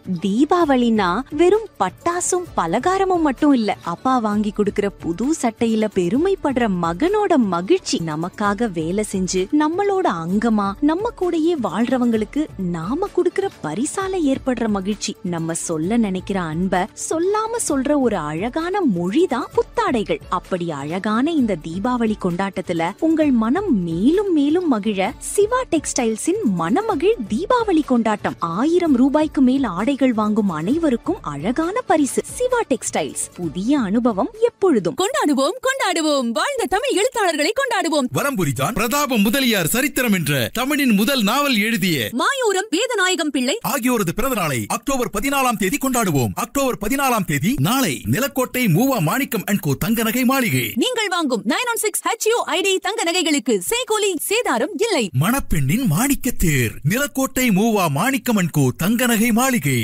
தீபாவளினா வெறும் பட்டாசும் பலகாரமும் மட்டும் இல்ல அப்பா வாங்கி கொடுக்கிற புது சட்டையில பெருமைப்படுற மகனோட மகிழ்ச்சி நமக்காக வேலை செஞ்சு நம்மளோட அங்கமா நம்ம கூடயே வாழ்றவங்களுக்கு நாம கொடுக்கிற பரிசால ஏற்படுற மகிழ்ச்சி நம்ம சொல்ல நினைக்கிற அன்ப சொல்லாம சொல்ற ஒரு அழகான மொழிதான் புத்தாடைகள் அப்படி அழகான இந்த தீபாவளி கொண்டாட்டத்துல உங்கள் மனம் மேலும் மேலும் மகிழ சிவா டெக்ஸ்டைல்ஸின் மனமகிழ் தீபாவளி கொண்டாட்டம் ஆயிரம் ரூபாய்க்கு மேல் ஆடைகள் வாங்கும் அனைவருக்கும் அழகான பரிசு சிவா டெக்ஸ்டைல்ஸ் புதிய அனுபவம் எப்பொழுதும் கொண்டாடுவோம் கொண்டாடுவோம் வாழ்ந்த தமிழ் எழுத்தாளர்களை கொண்டாடுவோம் வரம்புரிதான் பிரதாப முதலியார் சரித்திரம் என்ற தமிழின் முதல் நாவல் எழுதிய மாயூரம் வேதநாயகம் பிள்ளை ஆகியோரது பிறந்த நாளை அக்டோபர் பதினாலாம் தேதி கொண்டாடுவோம் அக்டோபர் பதினாலாம் தேதி நாளை நிலக்கோட்டை மூவா மாணிக்கம் அண்ட் கோ தங்க நகை மாளிகை நீங்கள் வாங்கும் nine one six H U I D தங்க நகைகளுக்கு சேகோலி சேதாரம் இல்லை மணப்பெண்ணின் மாணிக்க தேர் நிலக்கோட்டை மூவா மாணிக்கம் அண்ட் கோ தங்க நகை மாளிகை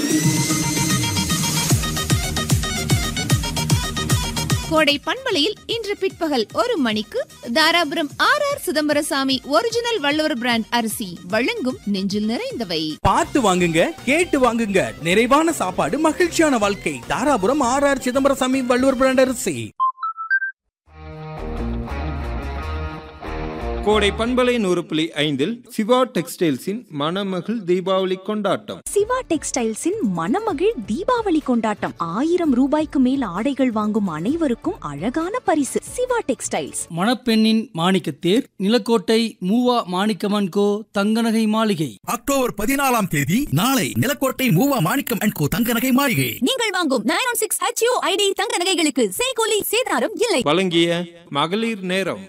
கோடை பண்பலையில் இன்று பிற்பகல் ஒரு மணிக்கு Dharapuram R R Chidambarasamy original Valluvar brand அரிசி வழங்கும் நெஞ்சில் நிறைந்தவை பார்த்து வாங்குங்க கேட்டு வாங்குங்க நிறைவான சாப்பாடு மகிழ்ச்சியான வாழ்க்கை Dharapuram R R Chidambarasamy Valluvar brand அரிசி கோடை பண்பலை நூறு புள்ளி ஐந்தில் சிவா டெக்ஸ்டைல்ஸின் மணமகள் தீபாவளி கொண்டாட்டம் சிவா டெக்ஸ்டைல்ஸின் மனமகிழ் தீபாவளி கொண்டாட்டம் ஆயிரம் ரூபாய்க்கு மேல் ஆடைகள் வாங்கும் அனைவருக்கும் அழகான பரிசு சிவா டெக்ஸ்டைல்ஸ் மணப்பெண்ணின் மாணிக்கத்தேர் நிலக்கோட்டை மூவா மாணிக்கமன் கோ தங்கநகை மாளிகை அக்டோபர் பதினாலாம் தேதி நாளை நிலக்கோட்டை மூவா மாணிக்கம் அண்ட் கோ தங்க நகை மாளிகை நீங்கள் வாங்கும் nine one six H U I D தங்க நகைகளுக்கு சேகோலி சேதாரம் இல்லை வழங்கிய மகளிர் நேரம்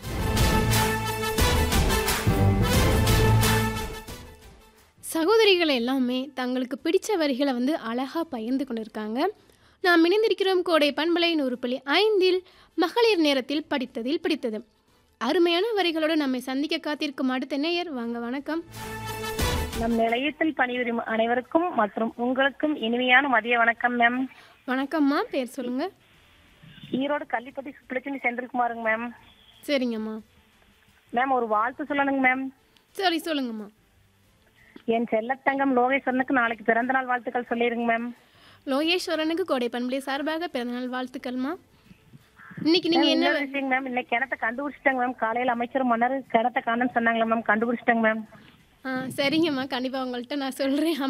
சகோதரிகள் எல்லாமே தங்களுக்கு பிடிச்ச வரிகளை வந்து அழகாக பகிர்ந்து கொண்டிருக்காங்க நாம் இணைந்திருக்கிறோம் கோடை பண்பலை நூறு புள்ளி ஐந்தில் மகளிர் நேரத்தில் படித்ததில் பிடித்தது அருமையான வரிகளோடு நம்மை சந்திக்க காத்திருக்கும் அடுத்த நேயர் வாங்க வணக்கம் நம் நிலையத்தில் பணிபுரியும் அனைவருக்கும் மற்றும் உங்களுக்கும் இனிமையான மதிய வணக்கம் மேம் வணக்கம்மா பேர் சொல்லுங்க ஈரோடு கள்ளிப்பட்டி சுப்புலட்சுமி செந்தில்குமாருங்க மேம் சரிங்கம்மா மேம் ஒரு வாழ்த்து சொல்லணுங்க மேம் சரி சொல்லுங்கம்மா என் செல்லத்தங்கம் லோகேஸ்வரனுக்கு நாளைக்கு பிறந்த நாள் வாழ்த்துக்கள் சொல்லிருங்க மேம் லோகேஸ்வரனுக்கு கோடை பண்பலை சார்பாக பிறந்தநாள் வாழ்த்துக்கள்மா இன்னைக்கு நீங்க என்ன இன்னொரு விஷயங்க மேம் இன்னைக்கு கிணத்த கண்டுபிடிச்சிட்டாங்க மேம் காலையில அமைச்சர் மன்னர் கிணத்த காணுன்னு சொன்னாங்களா மேம் கண்டுபிடிச்சிட்டாங்க மேம் ஆ சரிங்கம்மா கண்டிப்பாக உங்கள்கிட்ட நான் சொல்கிறேன்